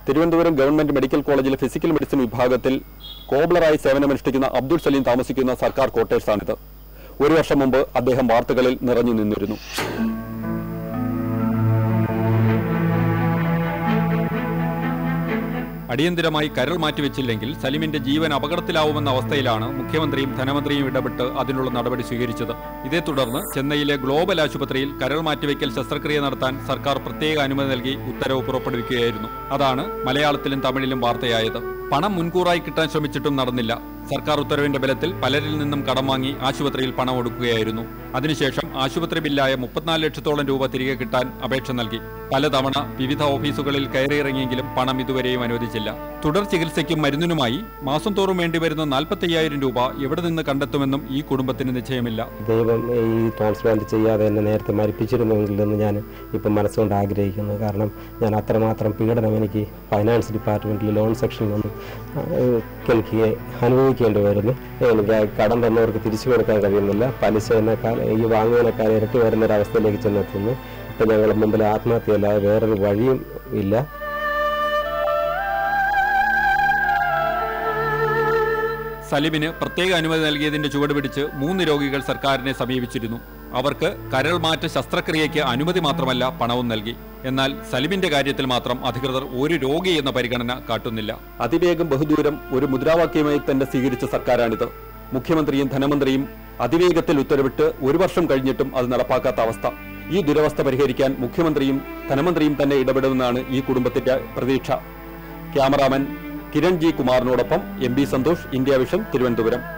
Thiruvananthapuram government medical കോളേജിലെ physical medicine വിഭാഗത്തിൽ കോബ്ലറായി സേവനമനുഷ്ഠിക്കുന്ന അബ്ദുൾ സലീം താമസിക്കുന്ന സർക്കാർ ക്വാർട്ടേഴ്സാണിത് ഒരു വർഷം മുമ്പ് അദ്ദേഹം വാർത്തകളിൽ നിറഞ്ഞു നിന്നിരുന്നു അടിയന്തിരമായി കരൾ മാറ്റിവെച്ചില്ലെങ്കിൽ സലിമിന്റെ ജീവൻ അപകടത്തിലാവുമെന്ന അവസ്ഥയിലാണ് മുഖ്യമന്ത്രിയും ധനമന്ത്രിയും ഇടപെട്ട് അതിനുള്ള നടപടി സ്വീകരിച്ചത് ഇതേ തുടർന്ന് ചെന്നൈയിലെ ഗ്ലോബൽ ആശുപത്രിയിൽ കരൾ മാറ്റിവെക്കൽ ശസ്ത്രക്രിയ നടത്താൻ സർക്കാർ പ്രത്യേക അനുമതി നൽകി ഉത്തരവ് പുറപ്പെടുവിക്കുകയായിരുന്നു അതാണ് മലയാളത്തിലും തമിഴിലും വാർത്തയായത് പണം മുൻകൂറായി കിട്ടാൻ ശ്രമിച്ചിട്ടും നടന്നില്ല സർക്കാർ ഉത്തരവിന്റെ ബലത്തിൽ പലരിൽ നിന്നും കടം വാങ്ങി ആശുപത്രിയിൽ പണം ഒടുക്കുകയായിരുന്നു അതിനുശേഷം ആശുപത്രി ബില്ലായ മുപ്പത്തിനാല് ലക്ഷത്തോളം രൂപ തിരികെ കിട്ടാൻ അപേക്ഷ നൽകി പലതവണ വിവിധ ഓഫീസുകളിൽ കയറിയിറങ്ങിയെങ്കിലും പണം ഇതുവരെയും അനുവദിച്ചില്ല തുടർ ചികിത്സയ്ക്കും മരുന്നിനുമായി മാസം തോറും വേണ്ടിവരുന്ന നാൽപ്പത്തയ്യായിരം രൂപ എവിടെ നിന്ന് കണ്ടെത്തുമെന്നും ഈ കുടുംബത്തിന് നിശ്ചയമില്ല ദൈവം ഈ ട്രാൻസ്പ്ലാന്റ് ചെയ്യാതെ എന്നെ നേരത്തെ മരിപ്പിച്ചിരുന്നെങ്കിലെന്ന് ഞാൻ ഇപ്പം മനസ്സുകൊണ്ട് ആഗ്രഹിക്കുന്നു കാരണം ഞാൻ അത്രമാത്രം പീഡനം എനിക്ക് ഫൈനാൻസ് ഡിപ്പാർട്ട്മെൻറ്റിൽ ലോൺ സെക്ഷനിൽ നിന്നും ആ, എനിക്ക് അനുഭവിക്കേണ്ടി വരുന്നു എനിക്ക് ആ കടം തന്നവർക്ക് തിരിച്ചു കൊടുക്കാൻ കഴിയുന്നില്ല പലിശ എന്നെക്കാൾ ഈ വാങ്ങുന്നതിനേക്കാൾ ഇരട്ടി വരുന്നൊരവസ്ഥയിലേക്ക് ചെന്നെത്തുന്നു ഇപ്പം ഞങ്ങളുടെ മുമ്പിൽ ആത്മഹത്യയല്ലാതെ വേറൊരു വഴിയും ഇല്ല സലിമിന് പ്രത്യേക അനുമതി നൽകിയതിന്റെ ചുവട് പിടിച്ച് മൂന്ന് രോഗികൾ സർക്കാരിനെ സമീപിച്ചിരുന്നു അവർക്ക് കരൾ മാറ്റ ശസ്ത്രക്രിയയ്ക്ക് അനുമതി മാത്രമല്ല പണവും നൽകി എന്നാൽ സലിമിന്റെ കാര്യത്തിൽ മാത്രം അധികൃതർ ഒരു രോഗി എന്ന പരിഗണന കാട്ടുന്നില്ല അതിവേഗം ബഹുദൂരം ഒരു മുദ്രാവാക്യമായി തന്നെ സ്വീകരിച്ച സർക്കാരാണിത് മുഖ്യമന്ത്രിയും ധനമന്ത്രിയും അതിവേഗത്തിൽ ഉത്തരവിട്ട് ഒരു വർഷം കഴിഞ്ഞിട്ടും അത് നടപ്പാക്കാത്ത അവസ്ഥ ഈ ദുരവസ്ഥ പരിഹരിക്കാൻ മുഖ്യമന്ത്രിയും ധനമന്ത്രിയും തന്നെ ഇടപെടുമെന്നാണ് ഈ കുടുംബത്തിന്റെ പ്രതീക്ഷ cameraman Kiran G കുമാറിനോടൊപ്പം M B Santhosh India vision Thiruvananthapuram